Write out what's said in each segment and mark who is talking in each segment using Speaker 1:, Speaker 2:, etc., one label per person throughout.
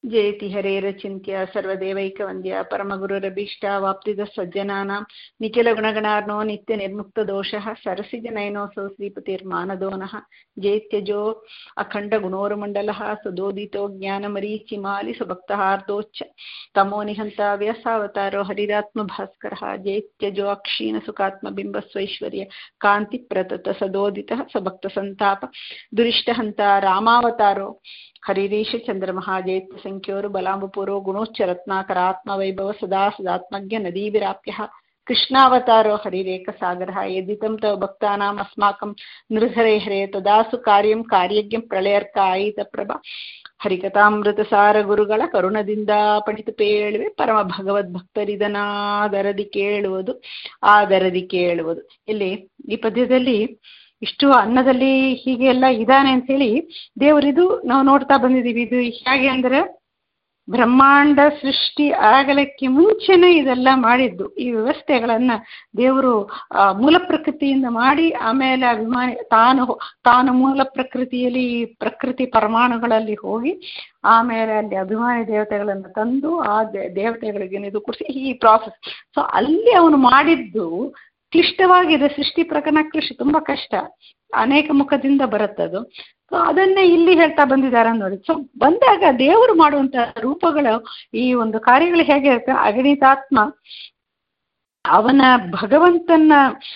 Speaker 1: ಜಯತಿ ಹರೇರಚಿಂತ್ಯ ಸರ್ವದೇವೈಕವಂದ್ಯ ಪರಮಗುರುರಭೀಷ್ಟಾವಾಪ್ತಿದ ಸಜ್ಜನಾನಾಂ ನಿಖಿಲಗುಣಗಣಾರ್ನೋ ನಿತ್ಯ ನಿರ್ಮುಕ್ತದೋಷಃ ಸರಸಿಜನಯನೋऽಸौ श्रीपतिर्मानदोनः जयत्यजो अखण्डगुणोर्मण्डलः सुदोदितो ज्ञानमरीचिमालि सुभक्तहार्दोच्च तमो निहन्ता व्यसावतारो हरिरात्मभास्करः जयत्यजो अक्षीणसुखात्मबिम्बस्वैश्वर्य कान्तिप्रतत सदोदितः सभक्तसन्ताप दुरिष्टहन्ता रामावतारो ಹರಿರೀಶ ಚಂದ್ರಮಹಾಜೇತ್ಯ ಸಂಖ್ಯೋರು ಬಲಾಂಬಪುರೋ ಗುಣೋಚ್ಚ ರತ್ನಾಕರಾತ್ಮವೈಭವ ಸದಾ ಸದಾತ್ಮಜ್ಞ ನದೀಭಿರಾಪ್ಯ ಕೃಷ್ಣಾವತಾರೋ ಹರಿರೇಖಸಾಗರः यदितं तव भक्तानाम् अस्माकं नृहरे हरे तदासु कार्यं कार्यज्ञं ಪ್ರಳಯರ್ಕಾಯಿತಪ್ರಭ ಹರಿಕಥಾಮೃತಸಾರ ಗುರುಗಳ ಕರುಣದಿಂದ ಪಣಿತು ಪೇಳುವೆ ಪರಮ ಭಗವದ್ ಭಕ್ತರಿದನಾದರದಿ ಕೇಳುವುದು ಆದರದಿ ಕೇಳುವುದು ಇಲ್ಲಿ ಈ ಪದ್ಯದಲ್ಲಿ ಇಷ್ಟು ಅನ್ನದಲ್ಲಿ ಹೀಗೆ ಎಲ್ಲ ಇದಾನೆ ಅಂತ ಹೇಳಿ ದೇವರಿದು ನಾವು ನೋಡ್ತಾ ಬಂದಿದ್ದೀವಿ ಇದು ಹೇಗೆ ಅಂದರೆ ಬ್ರಹ್ಮಾಂಡ ಸೃಷ್ಟಿ ಆಗಲಿಕ್ಕೆ ಮುಂಚೆನೇ ಇದೆಲ್ಲ ಮಾಡಿದ್ದು ಈ ವ್ಯವಸ್ಥೆಗಳನ್ನು ದೇವರು ಮೂಲ ಪ್ರಕೃತಿಯಿಂದ ಮಾಡಿ ಆಮೇಲೆ ಅಭಿಮಾನಿ ತಾನು ತಾನು ಮೂಲ ಪ್ರಕೃತಿಯಲ್ಲಿ ಪ್ರಕೃತಿ ಪರಮಾಣುಗಳಲ್ಲಿ ಹೋಗಿ ಆಮೇಲೆ ಅಲ್ಲಿ ಅಭಿಮಾನಿ ದೇವತೆಗಳನ್ನು ತಂದು ಆ ದೇವತೆಗಳಿಗೆ ಇದು ಕೊಡಿಸಿ ಈ ಪ್ರಾಸೆಸ್ ಸೊ ಅಲ್ಲಿ ಅವನು ಮಾಡಿದ್ದು ಕ್ಲಿಷ್ಟವಾಗಿದೆ ಸೃಷ್ಟಿ ಪ್ರಕರಣ ಕೃಷಿ ತುಂಬ ಕಷ್ಟ ಅನೇಕ ಮುಖದಿಂದ ಬರುತ್ತದು ಸೊ ಅದನ್ನೇ ಇಲ್ಲಿ ಹೇಳ್ತಾ ಬಂದಿದ್ದಾರೆ ನೋಡಿ ಸೊ ಬಂದಾಗ ದೇವರು ಮಾಡುವಂತಹ ರೂಪಗಳು ಈ ಒಂದು ಕಾರ್ಯಗಳು ಹೇಗೆ ಇರುತ್ತೆ ಅಗಣಿತಾತ್ಮ ಅವನ ಭಗವಂತನ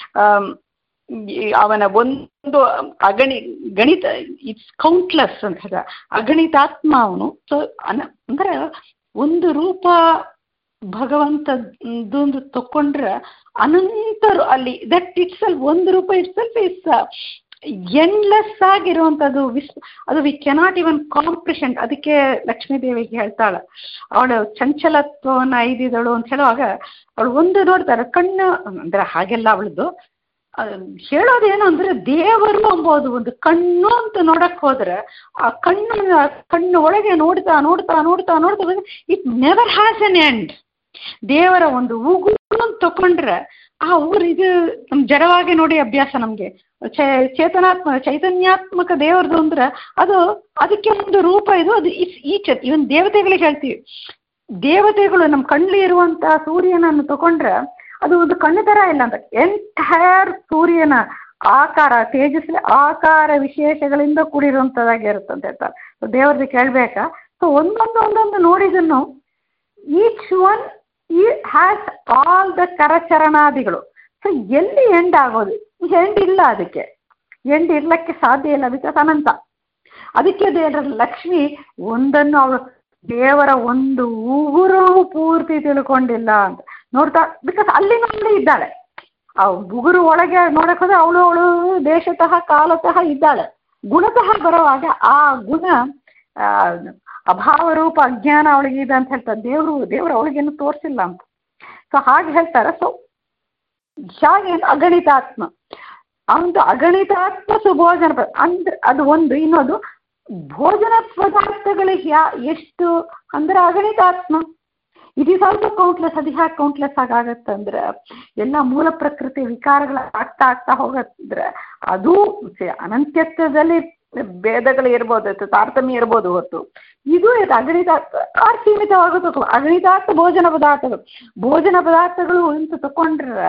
Speaker 1: ಅವನ ಒಂದು ಅಗಣಿ ಗಣಿತ ಇಟ್ಸ್ ಕೌಂಟ್ಲೆಸ್ ಅಂತ ಅಗಣಿತಾತ್ಮ ಅವನು ಸೊ ಅನ ಅಂದ್ರೆ ಒಂದು ರೂಪ ಭಗವಂತದೊಂದು ತಕೊಂಡ್ರೆ ಅನಂತರು ಅಲ್ಲಿ ದಟ್ ಇಟ್ಸ್ ಸೆಲ್ಫ್ ಒಂದು ರೂಪ ಇಟ್ ಸೆಲ್ಫ್ ಇಸ್ ಎಂಡ್ಲೆಸ್ ಆಗಿರುವಂಥದ್ದು ವಿಸ್ ಅದು ವಿ ಕೆನಾಟ್ ಇವನ್ ಕಾಂಪ್ರಿಷೆಂಟ್ ಅದಕ್ಕೆ ಲಕ್ಷ್ಮೀ ದೇವಿಗೆ ಹೇಳ್ತಾಳೆ ಅವಳು ಚಂಚಲತ್ವವನ್ನು ಐದಿದಳು ಅಂತ ಹೇಳುವಾಗ ಅವಳು ಒಂದು ನೋಡ್ತಾರೆ ಕಣ್ಣು ಅಂದರೆ ಹಾಗೆಲ್ಲ ಅವಳದು ಹೇಳೋದೇನು ಅಂದರೆ ದೇವರು ಎಂಬುದು ಒಂದು ಕಣ್ಣು ಅಂತ ನೋಡಕ್ಕೆ ಹೋದ್ರೆ ಆ ಕಣ್ಣು ಕಣ್ಣು ಒಳಗೆ ನೋಡ್ತಾ ನೋಡ್ತಾ ನೋಡ್ತಾ ನೋಡ್ತಾ it never has an end ದೇವರ ಒಂದು ಉಗುರು ತಕೊಂಡ್ರೆ ಆ ಉಗುರು ಇದು ನಮ್ಮ ಜಡವಾಗಿ ನೋಡಿ ಅಭ್ಯಾಸ ನಮಗೆ ಚೇತನಾತ್ಮಕ ಚೈತನ್ಯಾತ್ಮಕ ದೇವರದು ಅಂದ್ರೆ ಅದು ಅದಕ್ಕೆ ಒಂದು ರೂಪ ಇದು ಅದು ಇಸ್ ಈಚ್ ಇವನ್ ದೇವತೆಗಳಿಗೆ ಹೇಳ್ತೀವಿ ದೇವತೆಗಳು ನಮ್ಮ ಕಣ್ಣಲ್ಲಿ ಇರುವಂಥ ಸೂರ್ಯನನ್ನು ತಗೊಂಡ್ರೆ ಅದು ಒಂದು ಕಣ್ಣು ಥರ ಇಲ್ಲ ಅಂತ ಎಂಟೈರ್ ಸೂರ್ಯನ ಆಕಾರ ತೇಜಸ್ವಿ ಆಕಾರ ವಿಶೇಷಗಳಿಂದ ಕೂಡಿರುವಂಥದ್ದಾಗಿರುತ್ತೆ ಅಂತ ಹೇಳ್ತಾರೆ ಸೊ ದೇವ್ರದ್ದು ಕೇಳಬೇಕಾ ಸೊ ಒಂದೊಂದು ಒಂದೊಂದು ನೋಡಿದನ್ನು ಈಚ್ ಒನ್ ಈ ಹ್ಯಾಸ್ ಆಲ್ ದ ಕರಚರಣಾದಿಗಳು ಸೊ ಎಲ್ಲಿ ಎಂಡ್ ಆಗೋದು ಎಂಡ್ ಇಲ್ಲ ಅದಕ್ಕೆ ಎಂಡ್ ಇರ್ಲಿಕ್ಕೆ ಸಾಧ್ಯ ಇಲ್ಲ ಬಿಕಾಸ್ ಅನಂತ ಅದಕ್ಕೆ ದೇವರ ಲಕ್ಷ್ಮಿ ಒಂದನ್ನು ಅವಳು ದೇವರ ಒಂದು ಉಗುರು ಪೂರ್ತಿ ತಿಳ್ಕೊಂಡಿಲ್ಲ ಅಂತ ನೋಡ್ತಾ ಬಿಕಾಸ್ ಅಲ್ಲಿ ನೋಡಿ ಇದ್ದಾಳೆ ಆ ಉಗುರು ಒಳಗೆ ನೋಡಕ್ಕೆ ಹೋದ್ರೆ ಅವಳು ಅವಳು ದೇಶತಃ ಕಾಲತಃ ಇದ್ದಾಳೆ ಗುಣತಃ ಬರುವಾಗ ಆ ಗುಣ ಅಭಾವ ರೂಪ ಅಜ್ಞಾನ ಅವಳಿಗೆ ಇದೆ ಅಂತ ಹೇಳ್ತಾರೆ ದೇವರು ದೇವರು ಅವಳಿಗೇನು ತೋರಿಸಿಲ್ಲ ಅಂತ ಸೊ ಹಾಗೆ ಹೇಳ್ತಾರೆ ಸೊ ಹಾಗೆ ಅಗಣಿತಾತ್ಮ ಅವನು ಅಗಣಿತಾತ್ಮ ಸುಭೋಜನ ಅಂದ್ರೆ ಅದು ಒಂದು ಇನ್ನೊಂದು ಭೋಜನ ಪದಾರ್ಥಗಳಿಗೆ ಯಾ ಎಷ್ಟು ಅಂದ್ರೆ ಅಗಣಿತಾತ್ಮ ಇದು ಸ್ವಲ್ಪ ಕೌಂಟ್ಲೆಸ್ ಅದು ಹ್ಯಾಕೆ ಕೌಂಟ್ಲೆಸ್ ಆಗಾಗತ್ತೆ ಅಂದ್ರೆ ಎಲ್ಲ ಮೂಲ ಪ್ರಕೃತಿ ವಿಕಾರಗಳು ಆಗ್ತಾ ಆಗ್ತಾ ಹೋಗತ್ತಿದ್ರೆ ಅದು ಅನಂತ್ಯತ್ವದಲ್ಲಿ ಭೇದಗಳು ಇರ್ಬೋದು ತಾರತಮ್ಯ ಇರ್ಬೋದು ಹೊತ್ತು ಇದು ಅಗಣಿತಾತ್ ಆರ್ ಸೀಮಿತವಾಗುತ್ತೆ ಅಗಣಿತಾತ್ ಭೋಜನ ಪದಾರ್ಥಗಳು ಭೋಜನ ಪದಾರ್ಥಗಳು ಅಂತ ತಕೊಂಡ್ರೆ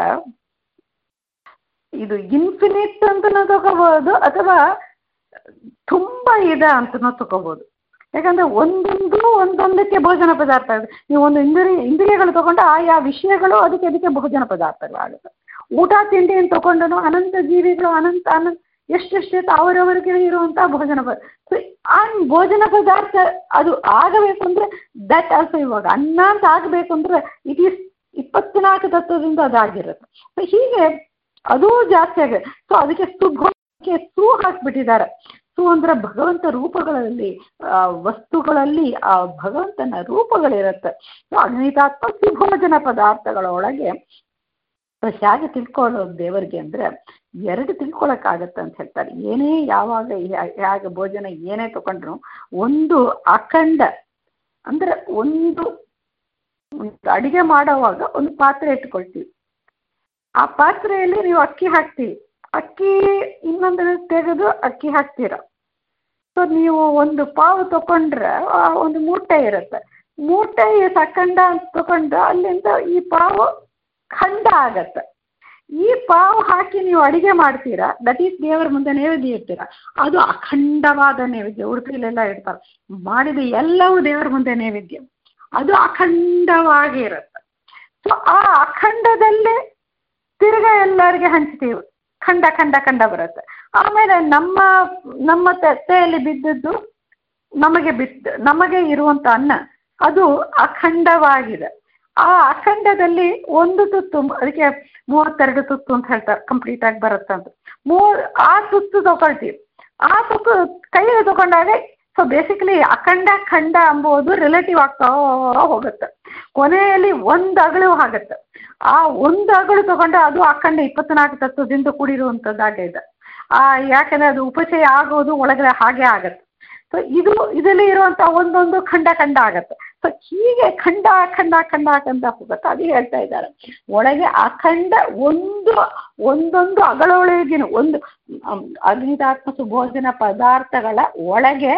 Speaker 1: ಇದು ಇನ್ಫಿನಿಟ್ ಅಂತನೂ ತಗೋಬಹುದು ಅಥವಾ ತುಂಬ ಇದೆ ಅಂತನೂ ತಗೋಬಹುದು ಯಾಕಂದ್ರೆ ಒಂದೊಂದು ಒಂದೊಂದಕ್ಕೆ ಭೋಜನ ಪದಾರ್ಥ ನೀವು ಒಂದು ಇಂದ್ರಿಯ ಇಂದ್ರಿಯಗಳು ತಗೊಂಡು ಆಯಾ ವಿಷಯಗಳು ಅದಕ್ಕೆ ಅದಕ್ಕೆ ಭೋಜನ ಪದಾರ್ಥಗಳಾಗುತ್ತೆ ಊಟ ತಿಂಡಿಯನ್ನು ತಗೊಂಡು ಅನಂತ ಜೀವಿಗಳು ಅನಂತ ಅನಂತ ಎಷ್ಟೆಷ್ಟು ಅವರವರಿಗೆ ಇರುವಂಥ ಭೋಜನ ಪದಾರ್ಥ ಆ ಭೋಜನ ಪದಾರ್ಥ ಅದು ಆಗಬೇಕು ಅಂದರೆ ದಟ್ ಆಲ್ಸೋ ಇವಾಗ ಅನ್ನ ಅಂತ ಆಗಬೇಕು ಅಂದರೆ ಇಟ್ ಈಸ್ ಇಪ್ಪತ್ನಾಲ್ಕು ತತ್ವದಿಂದ ಅದಾಗಿರುತ್ತೆ ಸೊ ಹೀಗೆ ಅದೂ ಜಾಸ್ತಿ ಆಗಿದೆ ಸೊ ಅದಕ್ಕೆ ಸುಭೋಗಕ್ಕೆ ಸೂ ಹಾಕ್ಬಿಟ್ಟಿದ್ದಾರೆ ಸು ಅಂದ್ರೆ ಭಗವಂತ ರೂಪಗಳಲ್ಲಿ ವಸ್ತುಗಳಲ್ಲಿ ಆ ಭಗವಂತನ ರೂಪಗಳಿರುತ್ತೆ ಅಗ್ನಿತಾತ್ಮ ಸುಭೋಜನ ಪದಾರ್ಥಗಳ ಒಳಗೆ ಹೇಗೆ ತಿಳ್ಕೊಳ್ಳೋದು ದೇವರಿಗೆ ಅಂದರೆ ಎರಡು ತಿಳ್ಕೊಳಕ್ಕಾಗತ್ತೆ ಅಂತ ಹೇಳ್ತಾರೆ ಏನೇ ಯಾವಾಗ ಹೇಗೆ ಭೋಜನ ಏನೇ ತಗೊಂಡ್ರು ಒಂದು ಅಖಂಡ ಅಂದರೆ ಒಂದು ಅಡಿಗೆ ಮಾಡೋವಾಗ ಒಂದು ಪಾತ್ರೆ ಇಟ್ಕೊಳ್ತೀವಿ ಆ ಪಾತ್ರೆಯಲ್ಲಿ ನೀವು ಅಕ್ಕಿ ಹಾಕ್ತೀವಿ ಅಕ್ಕಿ ಇನ್ನೊಂದು ತೆಗೆದು ಅಕ್ಕಿ ಹಾಕ್ತೀರ ಸೊ ನೀವು ಒಂದು ಪಾವು ತಗೊಂಡ್ರೆ ಆ ಒಂದು ಮೂಟೆ ಇರುತ್ತೆ ಮೂಟೆ ಸಖಂಡ ಅಂತ ತಗೊಂಡ್ರೆ ಅಲ್ಲಿಂದ ಈ ಪಾವು ಖಂಡ ಆಗತ್ತೆ ಈ ಪಾವು ಹಾಕಿ ನೀವು ಅಡಿಗೆ ಮಾಡ್ತೀರಾ ದಟ್ ಈಸ್ ದೇವರ ಮುಂದೆ ನೈವೇದ್ಯ ಇಡ್ತೀರಾ ಅದು ಅಖಂಡವಾದ ನೈವೇದ್ಯ ಉಡುಪಿಲೆಲ್ಲ ಇಡ್ತಾರೆ ಮಾಡಿದ ಎಲ್ಲವೂ ದೇವರ ಮುಂದೆ ನೈವೇದ್ಯ ಅದು ಅಖಂಡವಾಗಿ ಇರುತ್ತೆ ಸೊ ಆ ಅಖಂಡದಲ್ಲೇ ತಿರ್ಗಾ ಎಲ್ಲರಿಗೆ ಹಂಚ್ತೀವಿ ಖಂಡ ಖಂಡ ಖಂಡ ಬರುತ್ತೆ ಆಮೇಲೆ ನಮ್ಮ ನಮ್ಮ ತಟ್ಟೆಯಲ್ಲಿ ಬಿದ್ದದ್ದು ನಮಗೆ ಬಿದ್ದ ನಮಗೆ ಇರುವಂಥ ಅನ್ನ ಅದು ಅಖಂಡವಾಗಿದೆ ಆ ಅಖಂಡದಲ್ಲಿ ಒಂದು ತುತ್ತು ಅದಕ್ಕೆ ಮೂವತ್ತೆರಡು ತುತ್ತು ಅಂತ ಹೇಳ್ತಾರೆ ಕಂಪ್ಲೀಟ್ ಆಗಿ ಬರುತ್ತೆ ಅಂತ ಮೂ ಆ ತುತ್ತು ತಗೊಳ್ತೀವಿ ಆ ತುತ್ತು ಕೈಯಲ್ಲಿ ತಗೊಂಡಾಗ ಸೊ ಬೇಸಿಕಲಿ ಅಖಂಡ ಖಂಡ ಎಂಬುದು ರಿಲೇಟಿವ್ ಆಗ್ತಾ ಹೋಗುತ್ತೆ ಕೊನೆಯಲ್ಲಿ ಒಂದು ಅಗಳು ಆಗುತ್ತೆ ಆ ಒಂದು ಅಗಳು ತಗೊಂಡ್ರೆ ಅದು ಅಖಂಡ ಇಪ್ಪತ್ನಾಲ್ಕು ತತ್ವದಿಂದ ಕೂಡಿರುವಂಥದ್ದಾಗಿದೆ ಆ ಯಾಕಂದರೆ ಅದು ಉಪಚಯ ಆಗೋದು ಒಳಗಡೆ ಹಾಗೆ ಆಗತ್ತೆ ಸೊ ಇದು ಇದರಲ್ಲಿ ಇರುವಂಥ ಒಂದೊಂದು ಖಂಡ ಖಂಡ ಆಗತ್ತೆ ಸೊ ಹೀಗೆ ಖಂಡ ಖಂಡ ಖಂಡ ಖಂಡ ಹೋಗುತ್ತೆ ಅದು ಹೇಳ್ತಾ ಇದ್ದಾರೆ ಒಳಗೆ ಅಖಂಡ ಒಂದು ಒಂದೊಂದು ಅಗಳೊಳಗಿನ ಒಂದು ಅಗ್ನಿದಾತ್ಮ ಸುಭೋಜನ ಪದಾರ್ಥಗಳ ಒಳಗೆ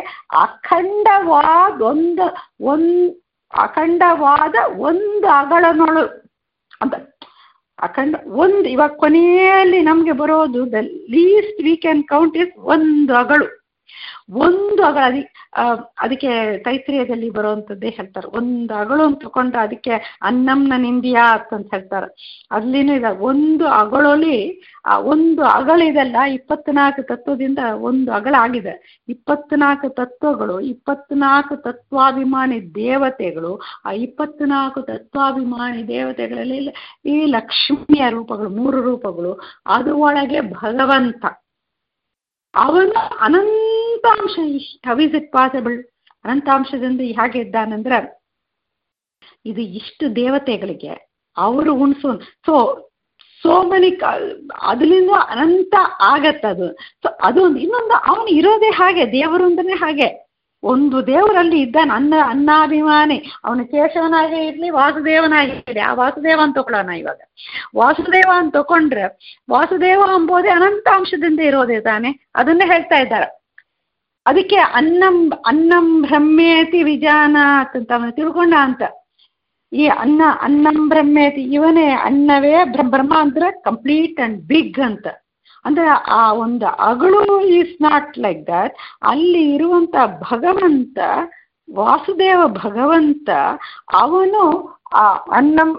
Speaker 1: ಅಖಂಡವಾದ ಒಂದು ಒಂದು ಅಖಂಡವಾದ ಒಂದು ಅಗಳನೊಳು ಅಂತ ಅಖಂಡ ಒಂದು ಇವಾಗ ಕೊನೆಯಲ್ಲಿ ನಮಗೆ ಬರೋದು the least we can count is ಒಂದು ಅಗಳು ಒಂದು ಅಗಳ ಅದಿ ಅದಕ್ಕೆ ತೈತ್ರಿಯದಲ್ಲಿ ಬರುವಂಥದ್ದೇ ಹೇಳ್ತಾರೆ ಒಂದು ಅಗಳು ಅಂತ ತಗೊಂಡ್ರೆ ಅದಕ್ಕೆ ಅನ್ನಂನ ನಿಂದಿಯಾ ಅಂತ ಹೇಳ್ತಾರೆ ಅಲ್ಲಿನೂ ಇದೆ ಒಂದು ಅಗಳೊಲಿ ಆ ಒಂದು ಅಗಳಿದೆಲ್ಲ ಇಪ್ಪತ್ನಾಲ್ಕು ತತ್ವದಿಂದ ಒಂದು ಅಗಳಾಗಿದೆ ಇಪ್ಪತ್ನಾಲ್ಕು ತತ್ವಗಳು ಇಪ್ಪತ್ನಾಲ್ಕು ತತ್ವಾಭಿಮಾನಿ ದೇವತೆಗಳು ಆ ಇಪ್ಪತ್ನಾಲ್ಕು ತತ್ವಾಭಿಮಾನಿ ದೇವತೆಗಳಲ್ಲಿ ಈ ಲಕ್ಷ್ಮಿಯ ರೂಪಗಳು ಮೂರು ರೂಪಗಳು ಅದು ಒಳಗೆ ಭಗವಂತ ಅವನು ಅನಂತಾಂಶ ಹೌ ಇಸ್ ಇಟ್ ಪಾಸಿಬಲ್ ಅನಂತಾಂಶದಿಂದ ಹೇಗೆ ಇದ್ದಾನಂದ್ರೆ ಇದು ಇಷ್ಟು ದೇವತೆಗಳಿಗೆ ಅವರು ಉಣಿಸೋ ಸೊ ಸೋ ಮೆನಿ ಅದರಿಂದ ಅನಂತ ಆಗತ್ತದು ಸೊ ಅದೊಂದು ಇನ್ನೊಂದು ಅವನು ಇರೋದೇ ಹಾಗೆ ದೇವರು ಅಂದ್ರೆ ಹಾಗೆ ಒಂದು ದೇವರಲ್ಲಿ ಇದ್ದಾನೆ ಅನ್ನ ಅನ್ನಾಭಿಮಾನಿ ಅವನು ಕೇಶವನಾಗೇ ಇರಲಿ ವಾಸುದೇವನಾಗೇ ಇರಲಿ ಆ ವಾಸುದೇವ ಅಂತ ತಗೊಳ್ಳೋಣ ಇವಾಗ ವಾಸುದೇವ ಅಂತ ತಗೊಂಡ್ರೆ ವಾಸುದೇವ ಎಂಬುದೇ ಅನಂತಾಂಶದಿಂದ ಇರೋದೇ ತಾನೆ ಅದನ್ನೇ ಹೇಳ್ತಾ ಇದ್ದಾರೆ ಅದಕ್ಕೆ ಅನ್ನಂ ಅನ್ನಂ ಬ್ರಹ್ಮೇತಿ ವಿಜಾನಾತ್ ಅಂತ ಅವನು ತಿಳ್ಕೊಂಡ ಅಂತ ಈ ಅನ್ನ ಅನ್ನಂ ಬ್ರಹ್ಮೇತಿ ಇವನೇ ಅನ್ನವೇ ಬ್ರಹ್ಮ ಅಂದ್ರೆ ಕಂಪ್ಲೀಟ್ ಅಂಡ್ ಬಿಗ್ ಅಂತ ಅಂದ್ರೆ ಆ ಒಂದು ಅಗಳು ಈಸ್ ನಾಟ್ ಲೈಕ್ ದಟ್ ಅಲ್ಲಿ ಇರುವಂತ ಭಗವಂತ ವಾಸುದೇವ ಭಗವಂತ ಅವನು ಆ ಅನ್ನಂ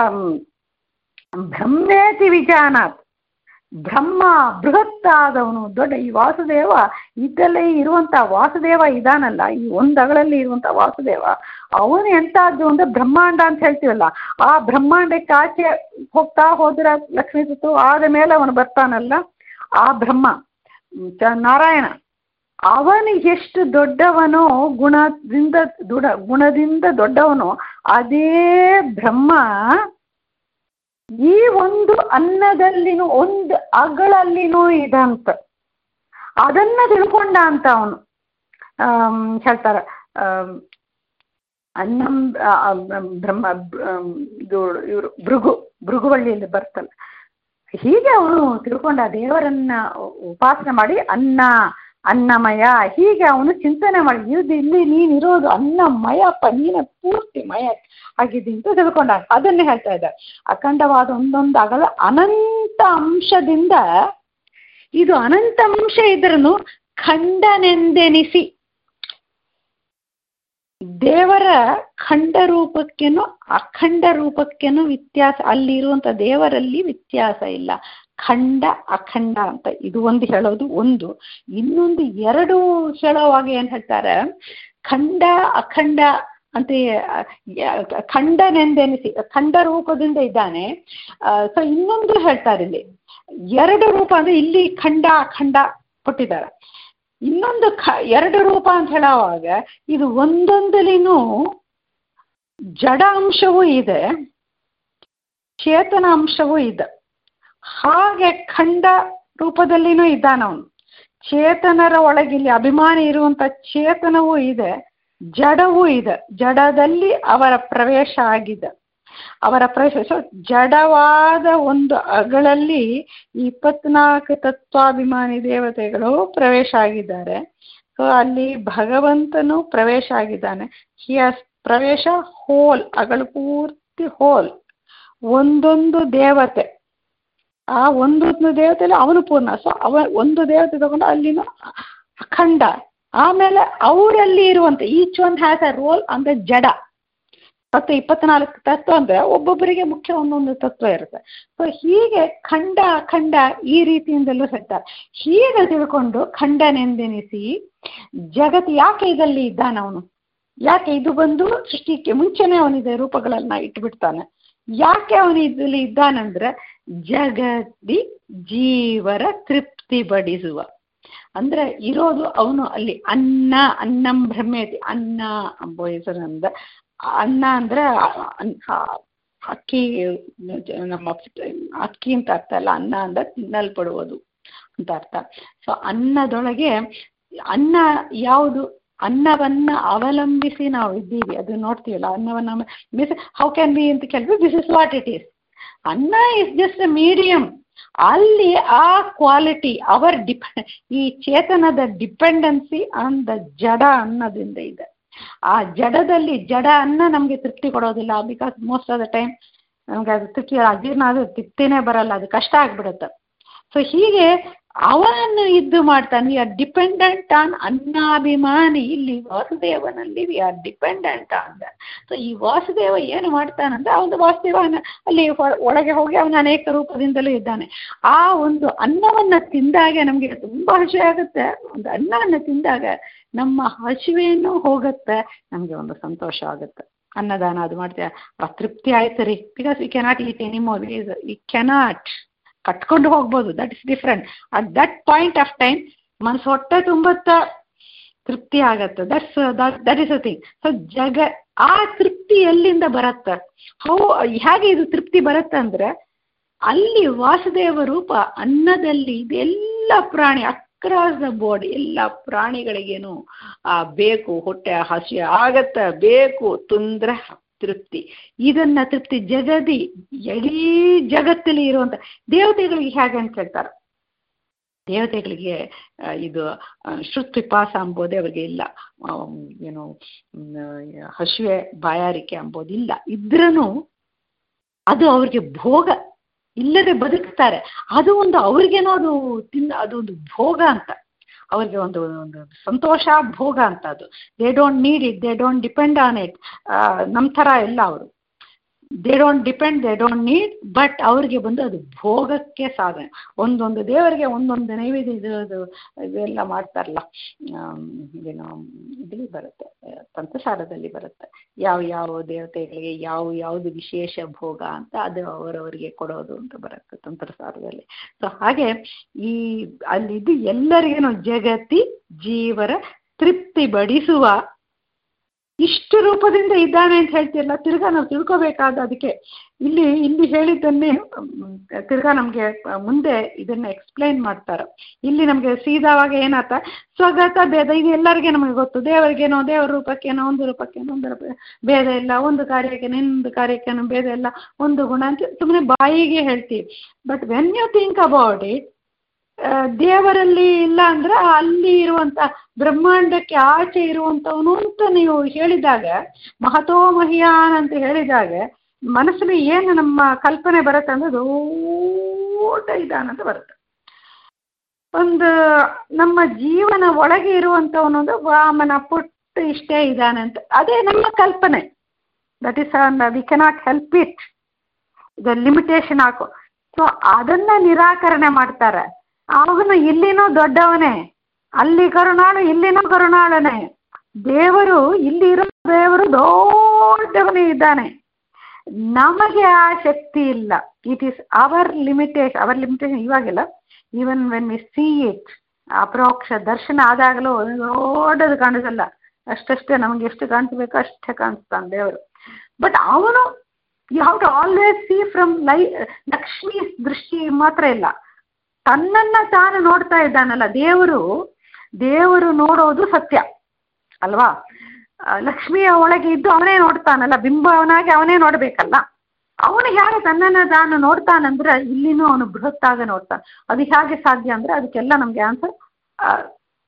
Speaker 1: ಬ್ರಹ್ಮೇತಿ ವಿಜಾನಾತ್ ಬ್ರಹ್ಮ ಬೃಹತ್ತಾದವನು ದೊಡ್ಡ ಈ ವಾಸುದೇವ ಇದ್ದಲ್ಲೇ ಇರುವಂತ ವಾಸುದೇವ ಇದಾನಲ್ಲ ಈ ಒಂದಗಳಲ್ಲಿ ಇರುವಂತ ವಾಸುದೇವ ಅವನು ಎಂತಾದ್ದು ಅಂದ್ರೆ ಬ್ರಹ್ಮಾಂಡ ಅಂತ ಹೇಳ್ತೀವಲ್ಲ ಆ ಬ್ರಹ್ಮಾಂಡಕ್ಕೆ ಆಚೆ ಹೋಗ್ತಾ ಹೋದ್ರೆ ಲಕ್ಷ್ಮೀ ಸುತ್ತು ಆದ ಮೇಲೆ ಅವನು ಬರ್ತಾನಲ್ಲ ಆ ಬ್ರಹ್ಮ ನಾರಾಯಣ ಅವನು ಎಷ್ಟು ದೊಡ್ಡವನೋ ಗುಣದಿಂದ ದುಡ ಗುಣದಿಂದ ದೊಡ್ಡವನು ಅದೇ ಬ್ರಹ್ಮ ಈ ಒಂದು ಅನ್ನದಲ್ಲಿನೂ ಒಂದು ಅಗಳಲ್ಲಿನೂ ಇದಂತ ಅದನ್ನ ತಿಳ್ಕೊಂಡ ಅಂತ ಅವನು ಹೇಳ್ತಾರೆ ಅನ್ನಂ ಬ್ರಹ್ಮ ಇದು ಇವರು ಭೃಗು ಭೃಗುವಳ್ಳಿಯಲ್ಲಿ ಬರ್ತಲ್ಲ ಹೀಗೆ ಅವನು ತಿಳ್ಕೊಂಡ ದೇವರನ್ನ ಉಪಾಸನೆ ಮಾಡಿ ಅನ್ನ ಅನ್ನಮಯ ಹೀಗೆ ಅವನು ಚಿಂತನೆ ಮಾಡಿ ಇದು ಇಲ್ಲಿ ನೀನಿರೋದು ಅನ್ನಮಯಪ್ಪ ನೀನ ಪೂರ್ತಿ ಮಯ ಆಗಿದೆ ಅಂತ ತಿಳ್ಕೊಂಡ ಅದನ್ನೇ ಹೇಳ್ತಾ ಇದ್ದ ಅಖಂಡವಾದ ಒಂದೊಂದು ಅಗಲ ಅನಂತ ಅಂಶದಿಂದ ಇದು ಅನಂತ ಅಂಶ ಇದ್ರೂ ಖಂಡನೆಂದೆನಿಸಿ ದೇವರ ಖಂಡ ರೂಪಕ್ಕೇನು ಅಖಂಡ ರೂಪಕ್ಕೇನು ವ್ಯತ್ಯಾಸ ಅಲ್ಲಿರುವಂಥ ದೇವರಲ್ಲಿ ವ್ಯತ್ಯಾಸ ಇಲ್ಲ ಖಂಡ ಅಖಂಡ ಅಂತ ಇದು ಒಂದು ಹೇಳೋದು ಒಂದು ಇನ್ನೊಂದು ಎರಡು ಹೇಳೋವಾಗ ಏನು ಹೇಳ್ತಾರೆ ಖಂಡ ಅಖಂಡ ಅಂತ ಖಂಡನೆಂದೆನಿಸಿ ಖಂಡ ರೂಪದಿಂದ ಇದ್ದಾನೆ ಸೊ ಇನ್ನೊಂದು ಹೇಳ್ತಾರೆ ಇಲ್ಲಿ ಎರಡು ರೂಪ ಅಂದ್ರೆ ಇಲ್ಲಿ ಖಂಡ ಅಖಂಡ ಕೊಟ್ಟಿದ್ದಾರೆ ಇನ್ನೊಂದು ಖ ಎರಡು ರೂಪ ಅಂತ ಹೇಳೋವಾಗ ಇದು ಒಂದೊಂದಲಿನೂ ಜಡ ಅಂಶವೂ ಇದೆ ಚೇತನ ಅಂಶವೂ ಇದೆ ಹಾಗೆ ಖಂಡ ರೂಪದಲ್ಲಿನೂ ಇದ್ದಾನವನು ಚೇತನರ ಒಳಗಿಲ್ಲಿ ಅಭಿಮಾನಿ ಇರುವಂತ ಚೇತನವೂ ಇದೆ ಜಡವೂ ಇದೆ ಜಡದಲ್ಲಿ ಅವರ ಪ್ರವೇಶ ಆಗಿದೆ ಅವರ ಪ್ರವೇಶ ಜಡವಾದ ಒಂದು ಅಗಳಲ್ಲಿ ಇಪ್ಪತ್ನಾಲ್ಕು ತತ್ವಾಭಿಮಾನಿ ದೇವತೆಗಳು ಪ್ರವೇಶ ಆಗಿದ್ದಾರೆ ಸೊ ಅಲ್ಲಿ ಭಗವಂತನು ಪ್ರವೇಶ ಆಗಿದ್ದಾನೆ ಹಿ ಹಾಸ್ ಪ್ರವೇಶ ಹೋಲ್ ಅಗಳು ಪೂರ್ತಿ ಹೋಲ್ ಒಂದೊಂದು ದೇವತೆ ಆ ಒಂದೊಂದು ದೇವತೆಯಲ್ಲಿ ಅವನು ಪೂರ್ಣ ಸೊ ಅವ ಒಂದು ದೇವತೆ ತಗೊಂಡು ಅಲ್ಲಿನ ಅಖಂಡ ಆಮೇಲೆ ಅವರಲ್ಲಿ ಇರುವಂತ each one has a role ಅಂದ್ರೆ ಜಡ ಮತ್ತು ಇಪ್ಪತ್ನಾಲ್ಕು ತತ್ವ ಅಂದ್ರೆ ಒಬ್ಬೊಬ್ಬರಿಗೆ ಮುಖ್ಯ ಒಂದೊಂದು ತತ್ವ ಇರುತ್ತೆ ಸೊ ಹೀಗೆ ಖಂಡ ಅಖಂಡ ಈ ರೀತಿಯಿಂದಲೂ ಹೇಳ್ತಾರೆ ಹೀಗೆ ತಿಳ್ಕೊಂಡು ಖಂಡನೆಂದೆನಿಸಿ ಜಗತ್ತು ಯಾಕೆ ಇದರಲ್ಲಿ ಇದ್ದಾನೆ ಅವನು ಯಾಕೆ ಇದು ಬಂದು ಸೃಷ್ಟಿಗೆ ಮುಂಚೆನೆ ಅವನಿದೆ ರೂಪಗಳನ್ನ ಇಟ್ಬಿಡ್ತಾನೆ ಯಾಕೆ ಅವನು ಇದರಲ್ಲಿ ಇದ್ದಾನಂದ್ರೆ ಜಗದಿ ಜೀವರ ತೃಪ್ತಿ ಬಡಿಸುವ ಅಂದ್ರೆ ಇರೋದು ಅವನು ಅಲ್ಲಿ ಅನ್ನ ಅನ್ನಂ ಬ್ರಹ್ಮೇತಿ ಅನ್ನ ಎಂಬ ಹೆಸರಿಂದ ಅನ್ನ ಅಂದ್ರೆ ಅಕ್ಕಿ ನಮ್ಮ ಅಕ್ಕಿ ಅಂತ ಅರ್ಥ ಅಲ್ಲ ಅನ್ನ ಅಂದ್ರೆ ತಿನ್ನಲ್ಪಡುವುದು ಅಂತ ಅರ್ಥ ಸೊ ಅನ್ನದೊಳಗೆ ಅನ್ನ ಯಾವುದು ಅನ್ನವನ್ನ ಅವಲಂಬಿಸಿ ನಾವು ಇದ್ದೀವಿ ಅದು ನೋಡ್ತೀವಲ್ಲ ಅನ್ನವನ್ನ ಮೀನ್ಸ್ ಹೌ ಕ್ಯಾನ್ ಬಿ ಅಂತ ಕೇಳಿದ್ರೆ this is what it is ಅನ್ನ ಇಸ್ ಜಸ್ಟ್ ಅ ಮೀಡಿಯಂ ಅಲ್ಲಿ ಆ ಕ್ವಾಲಿಟಿ ಅವರ್ ಡಿಪ ಈ ಚೇತನದ ಡಿಪೆಂಡೆನ್ಸಿ ಆನ್ ದ ಜಡ ಅನ್ನೋದ್ರಿಂದ ಇದೆ ಆ ಜಡದಲ್ಲಿ ಜಡ ಅನ್ನ ನಮಗೆ ತೃಪ್ತಿ ಕೊಡೋದಿಲ್ಲ because most of the time ನಮ್ಗೆ ಅದು ತೃಪ್ತಿ ಅಜೀರ್ಣ ಅದು ತೃಪ್ತಿನೇ ಬರಲ್ಲ ಅದು ಕಷ್ಟ ಆಗ್ಬಿಡುತ್ತೆ ಸೊ ಹೀಗೆ ಅವನನ್ನು ಇದ್ದು ಮಾಡ್ತಾನೆ ವಿ ಆರ್ ಡಿಪೆಂಡೆಂಟ್ ಆನ್ ಅನ್ನಾಭಿಮಾನಿ ಇಲ್ಲಿ ವಾಸುದೇವನಲ್ಲಿ we are dependent on the so ಈ ವಾಸುದೇವ ಏನು ಮಾಡ್ತಾನಂದ್ರೆ ಅವನು ವಾಸುದೇವ ಅಲ್ಲಿ ಒಳಗೆ ಹೋಗಿ ಅವನ ಅನೇಕ ರೂಪದಿಂದಲೂ ಇದ್ದಾನೆ ಆ ಒಂದು ಅನ್ನವನ್ನ ತಿಂದಾಗ ನಮಗೆ ತುಂಬಾ ಹಸಿವೆ ಆಗುತ್ತೆ ಒಂದು ಅನ್ನವನ್ನ ತಿಂದಾಗ ನಮ್ಮ ಹಸಿವೆಯನ್ನು ಹೋಗುತ್ತೆ ನಮಗೆ ಒಂದು ಸಂತೋಷ ಆಗುತ್ತೆ ಅನ್ನದಾನ ಅದು ಮಾಡ್ತೀಯ ತೃಪ್ತಿ ಆಯ್ತು ರೀ because we cannot eat any more we cannot ಕಟ್ಕೊಂಡು ಹೋಗ್ಬೋದು that is different at that point of time ಮನಸ್ಸು ಹೊಟ್ಟೆ ತುಂಬತ್ತ ತೃಪ್ತಿ ಆಗತ್ತೆ that's that is a thing so ಜಗ ಆ ತೃಪ್ತಿ ಎಲ್ಲಿಂದ ಬರುತ್ತೆ ಹೌ ಹೇಗೆ ಇದು ತೃಪ್ತಿ ಬರುತ್ತೆ ಅಂದ್ರೆ ಅಲ್ಲಿ ವಾಸುದೇವ ರೂಪ ಅನ್ನದಲ್ಲಿ ಇದೆಲ್ಲ ಪ್ರಾಣಿ ಅಕ್ರಾಸ್ ದ ಬೋರ್ಡ್ ಎಲ್ಲ ಪ್ರಾಣಿಗಳಿಗೇನು ಆ ಬೇಕು ಹೊಟ್ಟೆ ಹಸಿ ಆಗತ್ತ ಬೇಕು ತುಂದ್ರೆ ತೃಪ್ತಿ ಇದನ್ನ ತೃಪ್ತಿ ಜಗದಿ ಇಡೀ ಜಗತ್ತಲ್ಲಿ ಇರುವಂತ ದೇವತೆಗಳಿಗೆ ಹೇಗೆ ಅಂತ ಹೇಳ್ತಾರೆ ದೇವತೆಗಳಿಗೆ ಇದು ಶ್ರುತ್ವಿಪಾಸ ಅಂಬೋದೇ ಅವರಿಗೆ ಇಲ್ಲ ಏನು ಹಸಿವೆ ಬಾಯಾರಿಕೆ ಅಂಬೋದಿಲ್ಲ ಇದ್ರೂ ಅದು ಅವ್ರಿಗೆ ಭೋಗ ಇಲ್ಲದೆ ಬದುಕ್ತಾರೆ ಅದು ಒಂದು ಅವ್ರಿಗೇನೋ ಅದು ತಿನ್ನ ಅದು ಒಂದು ಭೋಗ ಅಂತ ಅವ್ರಿಗೆ ಒಂದು ಒಂದು ಸಂತೋಷ ಭೋಗ ಅಂತ ಅದು they don't need it they don't depend on it ನಮ್ಮ ಥರ ಇಲ್ಲ ಅವರು they don't depend they don't need but ಅವ್ರಿಗೆ ಬಂದು ಅದು ಭೋಗಕ್ಕೆ ಸಾಧನೆ ಒಂದೊಂದು ದೇವರಿಗೆ ಒಂದೊಂದು ನೈವೇದ್ಯ ಇದು ಇದೆಲ್ಲ ಮಾಡ್ತಾರಲ್ಲ ಏನೋ ಇದರಲ್ಲಿ ಬರುತ್ತೆ ತಂತ್ರಸಾರದಲ್ಲಿ ಬರುತ್ತೆ ಯಾವ ಯಾವ ದೇವತೆಗಳಿಗೆ ಯಾವ ಯಾವುದು ವಿಶೇಷ ಭೋಗ ಅಂತ ಅದು ಅವರವರಿಗೆ ಕೊಡೋದು ಅಂತ ಬರುತ್ತೆ ತಂತ್ರಸಾರದಲ್ಲಿ ಸೊ ಹಾಗೆ ಈ ಅಲ್ಲಿದ್ದು ಎಲ್ಲರಿಗೇನು ಜಗತಿ ಜೀವರ ತೃಪ್ತಿ ಬಡಿಸುವ ಇಷ್ಟು ರೂಪದಿಂದ ಇದ್ದಾನೆ ಅಂತ ಹೇಳ್ತಿರಲ್ಲ ತಿರ್ಗಾ ನಾವು ತಿಳ್ಕೋಬೇಕಾದ ಅದಕ್ಕೆ ಇಲ್ಲಿ ಇಲ್ಲಿ ಹೇಳಿದ್ದನ್ನೇ ತಿರ್ಗಾ ನಮಗೆ ಮುಂದೆ ಇದನ್ನ ಎಕ್ಸ್ಪ್ಲೈನ್ ಮಾಡ್ತಾರೆ ಇಲ್ಲಿ ನಮಗೆ ಸೀದಾವಾಗ ಏನಾತ ಸ್ವಗತ ಭೇದ ಇದು ಎಲ್ಲರಿಗೆ ನಮಗೆ ಗೊತ್ತು ದೇವರಿಗೇನೋ ದೇವರ ರೂಪಕ್ಕೇನೋ ಒಂದು ರೂಪಕ್ಕೇನೋ ಒಂದು ರೂಪ ಭೇದ ಇಲ್ಲ ಒಂದು ಕಾರ್ಯಕ್ಕೆ ಇನ್ನೊಂದು ಕಾರ್ಯಕ್ಕೇನೋ ಭೇದ ಇಲ್ಲ ಒಂದು ಗುಣ ಅಂತ ಸುಮ್ಮನೆ ಬಾಯಿಗೆ ಹೇಳ್ತೀವಿ but when you think about it ದೇವರಲ್ಲಿ ಇಲ್ಲ ಅಂದ್ರೆ ಅಲ್ಲಿ ಇರುವಂತ ಬ್ರಹ್ಮಾಂಡಕ್ಕೆ ಆಚೆ ಇರುವಂತವನು ಅಂತ ನೀವು ಹೇಳಿದಾಗ ಮಹತೋ ಮಹಿಯಾನ್ ಅಂತ ಹೇಳಿದಾಗ ಮನಸ್ಸಲ್ಲಿ ಏನು ನಮ್ಮ ಕಲ್ಪನೆ ಬರುತ್ತೆ ಅಂದ್ರೆ ದೊಡ್ಡ ಇದಾನಂತ ಬರುತ್ತೆ ಒಂದು ನಮ್ಮ ಜೀವನ ಒಳಗೆ ಇರುವಂತವನು ಅಂದ್ರೆ ವಾಮನ ಪುಟ್ಟ ಇಷ್ಟೇ ಇದ್ದಾನೆ ಅಂತ ಅದೇ ನಮ್ಮ ಕಲ್ಪನೆ that is we cannot help it ಇದು ಲಿಮಿಟೇಷನ್ ಹಾಕು ಸೊ ಅದನ್ನ ನಿರಾಕರಣೆ ಮಾಡ್ತಾರೆ ಅವನು ಇಲ್ಲಿನೂ ದೊಡ್ಡವನೇ ಅಲ್ಲಿ ಕರುಣಾಳು ಇಲ್ಲಿನೂ ಕರುಣಾಳನೇ ದೇವರು ಇಲ್ಲಿ ಇರೋ ದೇವರು ದೊಡ್ಡವನೇ ಇದ್ದಾನೆ ನಮಗೆ ಆ ಶಕ್ತಿ ಇಲ್ಲ it is our limitation our limitation ಇವಾಗಿಲ್ಲ even when we see it ಅಪ್ರೋಕ್ಷ ದರ್ಶನ ಆದಾಗಲೂ ದೊಡ್ಡದು ಕಾಣಿಸಲ್ಲ ಅಷ್ಟಷ್ಟೇ ನಮಗೆ ಎಷ್ಟು ಕಾಣಿಸ್ಬೇಕು ಅಷ್ಟೇ ಕಾಣಿಸ್ತಾನೆ ದೇವರು ಬಟ್ ಅವನು you have to always see from ಲೈ ಲಕ್ಷ್ಮಿ ದೃಷ್ಟಿ ಮಾತ್ರ ಇಲ್ಲ ತನ್ನನ್ನ ತಾನು ನೋಡ್ತಾ ಇದ್ದಾನಲ್ಲ ದೇವರು ದೇವರು ನೋಡೋದು ಸತ್ಯ ಅಲ್ವಾ ಲಕ್ಷ್ಮಿಯ ಒಳಗೆ ಇದ್ದು ಅವನೇ ನೋಡ್ತಾನಲ್ಲ ಬಿಂಬವನಾಗಿ ಅವನೇ ನೋಡ್ಬೇಕಲ್ಲ ಅವನು ಹೇಗೆ ತನ್ನನ್ನ ತಾನು ನೋಡ್ತಾನಂದ್ರೆ ಇಲ್ಲಿನೂ ಅವನು ಬೃಹತ್ತಾಗ ನೋಡ್ತಾನೆ ಅದು ಹೇಗೆ ಸಾಧ್ಯ ಅಂದ್ರೆ ಅದಕ್ಕೆಲ್ಲ ನಮ್ಗೆ ಆನ್ಸರ್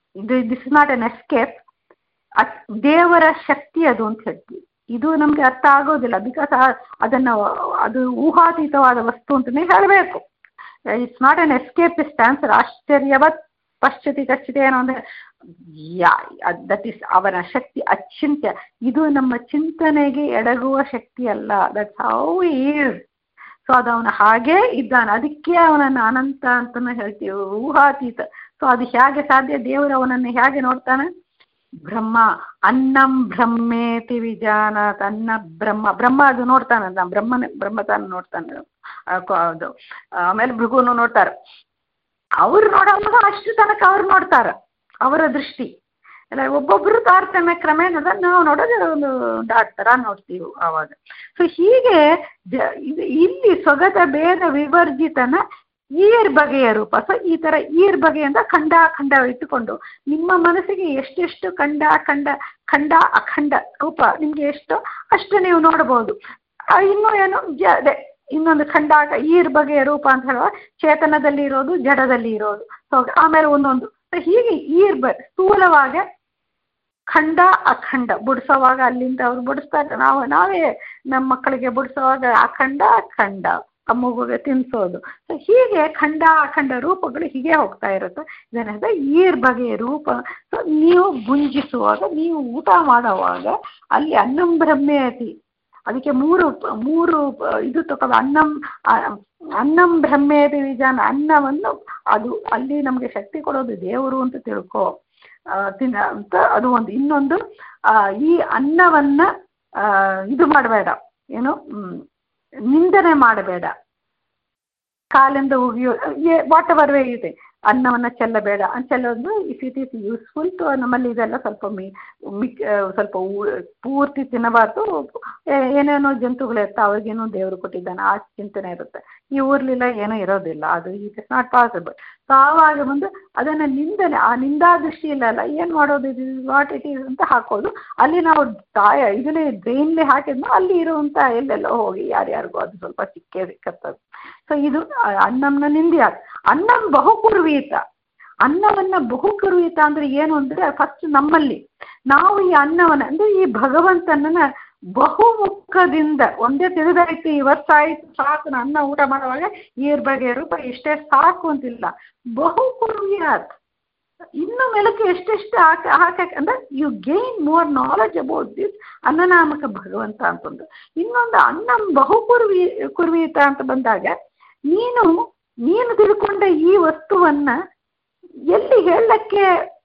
Speaker 1: ಇದು this is not an escape ಅದ್ ದೇವರ ಶಕ್ತಿ ಅದು ಅಂತ ಹೇಳ್ತೀವಿ ಇದು ನಮಗೆ ಅರ್ಥ ಆಗೋದಿಲ್ಲ ಬಿಕಾಸ್ ಅದನ್ನು ಅದು ಊಹಾತೀತವಾದ ವಸ್ತು ಅಂತಲೇ ಹೇಳಬೇಕು it's not an escapist answer ಆಶ್ಚರ್ಯವತ್ ಪಶ್ಚತಿ ಕಶ್ಚಿತೆ ಏನೋ ಅಂದರೆ ಯಾ ದಟ್ ಇಸ್ ಅವನ ಶಕ್ತಿ ಅಚಿಂತ್ಯ ಇದು ನಮ್ಮ ಚಿಂತನೆಗೆ ಎಡಗುವ ಶಕ್ತಿ ಅಲ್ಲ ದಟ್ಸ್ ಹೌ ಈಸ್ ಸೊ ಅದು ಅವನು ಹಾಗೇ ಇದ್ದಾನೆ ಅದಕ್ಕೆ ಅವನನ್ನು ಅನಂತ ಅಂತಲೂ ಹೇಳ್ತೀವಿ ಊಹಾತೀತ ಸೊ ಅದು ಹೇಗೆ ಸಾಧ್ಯ ದೇವರು ಅವನನ್ನು ಹೇಗೆ ನೋಡ್ತಾನೆ ಬ್ರಹ್ಮ ಅನ್ನಂ ಬ್ರಹ್ಮೇತಿ ವಿಜಾನಾತ್ ಅನ್ನ ಬ್ರಹ್ಮ ಬ್ರಹ್ಮ ಅದು ನೋಡ್ತಾನೆ ಅದ ಬ್ರಹ್ಮನೇ ಬ್ರಹ್ಮ ತಾನು ನೋಡ್ತಾನೆ ಅದು ಆಮೇಲೆ ಭೃಗುನು ನೋಡ್ತಾರೆ ಅವ್ರು ನೋಡುವಾಗ ಅಷ್ಟು ತನಕ ಅವ್ರು ನೋಡ್ತಾರೆ ಅವರ ದೃಷ್ಟಿ ಎಲ್ಲ ಒಬ್ಬೊಬ್ಬರು ತಾರತಮ್ಯ ಕ್ರಮೇಣ ನಾವು ನೋಡೋದು ಒಂದು ಡಾಟ್ ಥರ ನೋಡ್ತೀವಿ ಆವಾಗ ಸೊ ಹೀಗೆ ಇದು ಇಲ್ಲಿ ಸೊಗದ ಭೇದ ವಿವರ್ಜಿತನ ಈರ್ ಬಗೆಯ ರೂಪ ಸೊ ಈ ಥರ ಈರ್ ಬಗೆಯಿಂದ ಖಂಡ ಖಂಡ ಇಟ್ಟುಕೊಂಡು ನಿಮ್ಮ ಮನಸ್ಸಿಗೆ ಎಷ್ಟೆಷ್ಟು ಖಂಡ ಖಂಡ ಖಂಡ ಅಖಂಡ ರೂಪ ನಿಮಗೆ ಎಷ್ಟು ಅಷ್ಟು ನೀವು ನೋಡ್ಬೋದು ಇನ್ನೂ ಏನು ಜ ಅದೇ ಇನ್ನೊಂದು ಖಂಡ ಈರ್ ಬಗೆಯ ರೂಪ ಅಂತ ಹೇಳುವ ಚೇತನದಲ್ಲಿ ಇರೋದು ಜಡದಲ್ಲಿ ಇರೋದು ಸೊ ಆಮೇಲೆ ಒಂದೊಂದು ಹೀಗೆ ಈರ್ ಬ ಸ್ಥೂಲವಾಗಿ ಖಂಡ ಅಖಂಡ ಬುಡಿಸೋವಾಗ ಅಲ್ಲಿಂದ ಅವ್ರು ಬುಡಿಸ್ತಾರೆ ನಾವು ನಾವೇ ನಮ್ಮ ಮಕ್ಕಳಿಗೆ ಬುಡಿಸೋವಾಗ ಅಖಂಡ ಅಖಂಡ ಆ ಮಗುಗೆ ತಿನ್ನಿಸೋದು ಸೊ ಹೀಗೆ ಖಂಡ ಅಖಂಡ ರೂಪಗಳು ಹೀಗೆ ಹೋಗ್ತಾ ಇರುತ್ತೆ ಇದನ್ನ ಈರ್ ಬಗೆಯ ರೂಪ ಸೊ ನೀವು ಗುಂಜಿಸುವಾಗ ನೀವು ಊಟ ಮಾಡುವಾಗ ಅಲ್ಲಿ ಅನ್ನಂ ಬ್ರಹ್ಮೆ ಅತಿ ಅದಕ್ಕೆ ಮೂರು ಮೂರು ಇದು ತಗೊಂಡು ಅನ್ನಂ ಅನ್ನಂ ಬ್ರಹ್ಮೇತಿ ವಿಜಾನ ಅನ್ನವನ್ನು ಅದು ಅಲ್ಲಿ ನಮಗೆ ಶಕ್ತಿ ಕೊಡೋದು ದೇವರು ಅಂತ ತಿಳ್ಕೊ ತಿನ್ನ ಅಂತ ಅದು ಒಂದು ಇನ್ನೊಂದು ಈ ಅನ್ನವನ್ನು ಇದು ಮಾಡಬೇಡ ಏನು ನಿಂದನೆ ಮಾಡಬೇಡ ಕಾಲಿಂದ ಉಗಿಯೋ ವಾಟ್ ಎವರ್ ವೇ ಇದೆ ಅನ್ನವನ್ನು ಚೆಲ್ಲಬೇಡ ಚೆಲ್ಲೋದು if it is useful to ನಮ್ಮಲ್ಲಿ ಇದೆಲ್ಲ ಸ್ವಲ್ಪ ಮಿ ಮಿಕ್ ಸ್ವಲ್ಪ ಪೂರ್ತಿ ತಿನ್ನಬಾರ್ದು ಏನೇನೋ ಜಂತುಗಳಿರುತ್ತೆ ಅವ್ರಿಗೇನೋ ದೇವರು ಕೊಟ್ಟಿದ್ದಾನೆ ಆ ಚಿಂತನೆ ಇರುತ್ತೆ ಈ ಊರ್ಲಿಲ್ಲ ಏನೂ ಇರೋದಿಲ್ಲ ಅದು it is not possible so ಆವಾಗ ಬಂದು ಅದನ್ನು ನಿಂದನೆ ಆ ನಿಂದಾ ದೃಷ್ಟಿ ಇಲ್ಲಲ್ಲ ಏನು ಮಾಡೋದು ಇದು ವಾಟ್ ಇಟ್ ಈಸ್ ಅಂತ ಹಾಕೋದು ಅಲ್ಲಿ ನಾವು ತಾಯ ಇದನ್ನೇ ಡ್ರೈನ್ಲಿ ಹಾಕಿದ್ನೋ ಅಲ್ಲಿ ಇರುವಂಥ ಎಲ್ಲೆಲ್ಲೋ ಹೋಗಿ ಯಾರ್ಯಾರಿಗೂ ಅದು ಸ್ವಲ್ಪ ಸಿಕ್ಕೇ ಸಿಕ್ಕತ್ತದು ಸೊ ಇದು ಅನ್ನಂನ ನಿಂದಿ ಅನ್ನಂ ಬಹುಕುರ್ವೀತ ಅನ್ನವನ್ನು ಬಹುಕುರ್ವೀತ ಅಂದರೆ ಏನು ಅಂದರೆ ಫಸ್ಟ್ ನಮ್ಮಲ್ಲಿ ನಾವು ಈ ಅನ್ನವನ್ನು ಅಂದರೆ ಈ ಭಗವಂತನನ್ನ ಬಹುಮುಖದಿಂದ ಒಂದೇ ತಿಳಿದಾಯ್ತು ಈ ವರ್ಷ ಆಯ್ತು ಸಾಕು ಅನ್ನ ಊಟ ಮಾಡುವಾಗ ಈರ್ ಬಗೆ ರೂಪ ಇಷ್ಟೇ ಸಾಕು ಅಂತಿಲ್ಲ ಬಹು ಕುರ್ವಿಯಾತ್ ಇನ್ನು ಮೇಲಕ್ಕೆ ಎಷ್ಟೆಷ್ಟು ಹಾಕ ಹಾಕಕ್ಕೆ ಅಂದ್ರೆ you gain more knowledge about this ಅನ್ನನಾಮಕ ಭಗವಂತ ಅಂತಂದು ಇನ್ನೊಂದು ಅನ್ನಂ ಬಹು ಕುರ್ವಿ ಕುರ್ವೀತ ಅಂತ ಬಂದಾಗ ನೀನು ನೀನು ತಿಳ್ಕೊಂಡ ಈ ವಸ್ತುವನ್ನ ಎಲ್ಲಿ ಹೇಳಕ್ಕೆ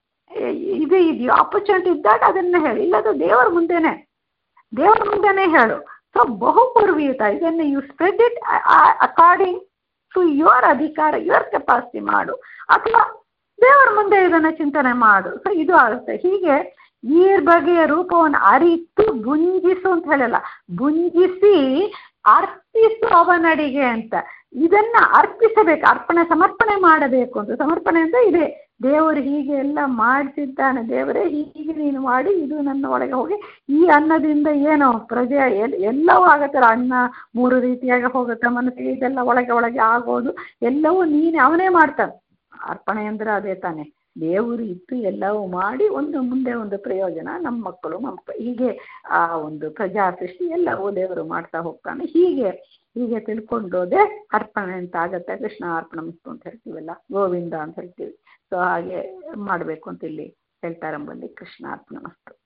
Speaker 1: ಇದು ಇದೆಯೋ ಆಪರ್ಚುನಿಟಿ ಇದ್ದಾಗ ಅದನ್ನ ಹೇಳಿ ಇಲ್ಲದ ದೇವರ ಮುಂದೆನೆ ದೇವರ ಮುಂದೆನೇ ಹೇಳು ಸೊ ಬಹುಪೂರ್ವೀತ ಇದನ್ನು you spread it according to your ಅಧಿಕಾರ ಯುವರ್ ಕೆಪಾಸಿಟಿ ಮಾಡು ಅಥವಾ ದೇವರ ಮುಂದೆ ಇದನ್ನು ಚಿಂತನೆ ಮಾಡು ಸೊ ಇದು ಆಗುತ್ತೆ ಹೀಗೆ ಈ ಬಗೆಯ ರೂಪವನ್ನು ಅರಿತು ಬುಂಜಿಸು ಅಂತ ಹೇಳಲ್ಲ ಬುಂಜಿಸಿ ಅರ್ಪಿಸು ಅವನಡಿಗೆ ಅಂತ ಇದನ್ನ ಅರ್ಪಿಸಬೇಕು ಅರ್ಪಣೆ ಸಮರ್ಪಣೆ ಮಾಡಬೇಕು ಅಂತ ಸಮರ್ಪಣೆ ಅಂತ ಇದೆ ದೇವರು ಹೀಗೆ ಎಲ್ಲ ಮಾಡ್ತಿದ್ದಾನೆ ದೇವರೇ ಹೀಗೆ ನೀನು ಮಾಡಿ ಇದು ನನ್ನ ಒಳಗೆ ಹೋಗಿ ಈ ಅನ್ನದಿಂದ ಏನೋ ಪ್ರಜೆ ಎಲ್ ಎಲ್ಲವೂ ಆಗತ್ತಲ್ಲ ಅನ್ನ ಮೂರು ರೀತಿಯಾಗಿ ಹೋಗುತ್ತೆ ಮನಸ್ಸಿಗೆ ಇದೆಲ್ಲ ಒಳಗೆ ಒಳಗೆ ಆಗೋದು ಎಲ್ಲವೂ ನೀನು ಅವನೇ ಮಾಡ್ತಾನೆ ಅರ್ಪಣೆ ಅಂದ್ರೆ ಅದೇ ತಾನೆ ದೇವರು ಇತ್ತು ಎಲ್ಲವೂ ಮಾಡಿ ಒಂದು ಮುಂದೆ ಒಂದು ಪ್ರಯೋಜನ ನಮ್ಮ ಮಕ್ಕಳು ನಮ್ಮ ಹೀಗೆ ಆ ಒಂದು ಪ್ರಜಾ ಸೃಷ್ಟಿ ಎಲ್ಲವೂ ದೇವರು ಮಾಡ್ತಾ ಹೋಗ್ತಾನೆ ಹೀಗೆ ಹೀಗೆ ತಿಳ್ಕೊಂಡೋದೆ ಅರ್ಪಣೆ ಅಂತ ಆಗತ್ತೆ ಕೃಷ್ಣ ಅರ್ಪಣ ಮುಸ್ತು ಅಂತ ಹೇಳ್ತೀವಲ್ಲ ಗೋವಿಂದ ಅಂತ ಹೇಳ್ತೀವಿ ಸೊ ಹಾಗೆ ಮಾಡಬೇಕು ಅಂತ ಇಲ್ಲಿ ಹೇಳ್ತಾರಂಬಲ್ಲಿ ಕೃಷ್ಣ ಅರ್ಪಣ ಮಸ್ತು